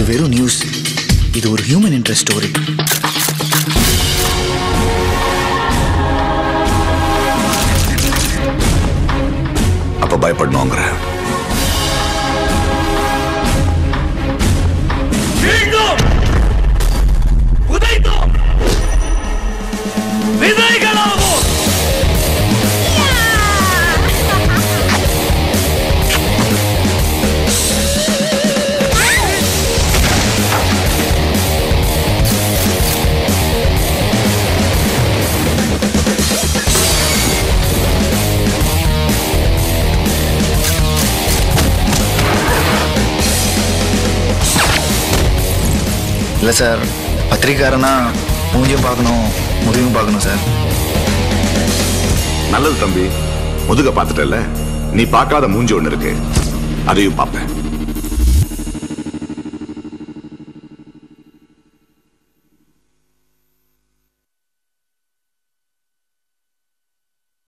இது வெறும் நியூஸ் இது ஒரு ஹியூமன் இன்ட்ரெஸ்ட் ஸ்டோரி அப்ப பயப்படணுங்கிற மீண்டும் உதைத்தோம் விதைகளாவோம் இல்லை சார் பத்திரிக்காரனா மூஞ்சியும் பார்க்கணும் முதுகும் பார்க்கணும் சார் நல்லது தம்பி முதுக பார்த்துட்டல நீ பார்க்காத மூஞ்சி ஒண்ணு இருக்கு அதையும் பார்ப்பேன்